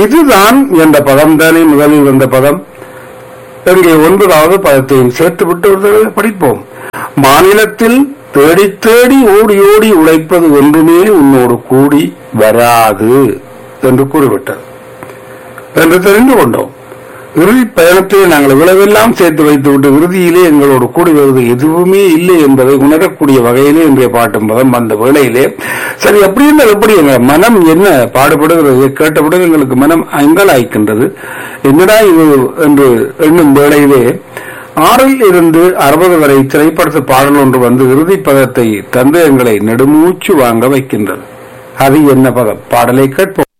இதுதான் என்ற பதம் தானே முதலில் வந்த பதம் இங்கே ஒன்பதாவது பதத்தையும் சேர்த்துவிட்டு ஒரு தடவை படிப்போம் மாநிலத்தில் தேடி தேடி ஓடி ஓடி உழைப்பது ஒன்றுமே உன்னோடு கூடி வராது என்று கூறிவிட்டது என்று தெரிந்து கொண்டோம் இறுதி பயணத்திலே நாங்கள் இவ்வளவெல்லாம் சேர்த்து வைத்துவிட்டு இறுதியிலே எங்களோடு கூடி வருவது எதுவுமே இல்லை என்பதை உணரக்கூடிய வகையிலே இன்றைய பாட்டும் பதம் வந்த வேளையிலே சரி அப்படி இருந்தால் எப்படி எங்க மனம் என்ன பாடுபடுகிறது கேட்டவுடன் எங்களுக்கு மனம் அங்கலாய்க்கின்றது என்னடா இது என்று எண்ணும் வேளையிலே ஆறில் இருந்து அறுபது வரை திரைப்படத்து பாடல் ஒன்று வந்து இறுதி பதத்தை தந்து எங்களை நெடுமூச்சு வாங்க வைக்கின்றது அது என்ன பதம் பாடலை கேட்போம்